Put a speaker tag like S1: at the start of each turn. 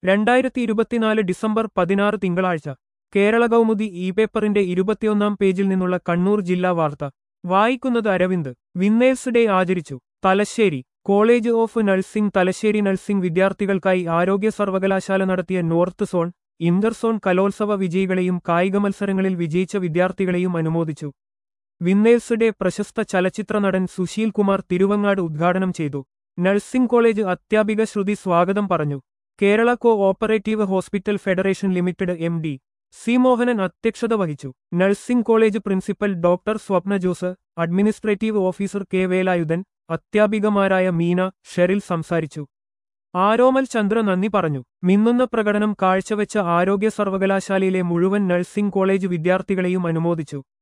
S1: രണ്ടായിരത്തി ഇരുപത്തിനാല് ഡിസംബർ പതിനാറ് തിങ്കളാഴ്ച കേരള കൗമുദി ഇ പേപ്പറിന്റെ ഇരുപത്തിയൊന്നാം പേജിൽ നിന്നുള്ള കണ്ണൂർ ജില്ലാ വാർത്ത വായിക്കുന്നത് അരവിന്ദ് വിന്നേഴ്സ് ഡേ ആചരിച്ചു Thalassery college of nursing Thalassery nursing വിദ്യാർത്ഥികൾക്കായി ആരോഗ്യ സർവകലാശാല നടത്തിയ നോർത്ത് സോൺ ഇന്റർസോൺ കലോത്സവ വിജയികളെയും കായിക മത്സരങ്ങളിൽ വിജയിച്ച വിദ്യാർത്ഥികളെയും അനുമോദിച്ചു വിന്നേഴ്സ് ഡേ പ്രശസ്ത ചലച്ചിത്ര നടൻ സുശീൽ കുമാർ തിരുവങ്ങാട് ഉദ്ഘാടനം ചെയ്തു നഴ്സിംഗ് കോളേജ് അധ്യാപിക ശ്രുതി സ്വാഗതം പറഞ്ഞു Kerala cooperative hospital federation limited M D C Mohanan അധ്യക്ഷത വഹിച്ചു nursing college principal doctor Swapna Jose administrative officer K Velayudhan അധ്യാപികമാരായ മീന ഷെറിൽ സംസാരിച്ചു ആരോമൽ ചന്ദ്ര നന്ദി പറഞ്ഞു മിന്നുന്ന പ്രകടനം കാഴ്ചവെച്ച ആരോഗ്യ സർവകലാശാലയിലെ മുഴുവൻ നഴ്സിംഗ് കോളേജ് വിദ്യാർത്ഥികളെയും അനുമോദിച്ചു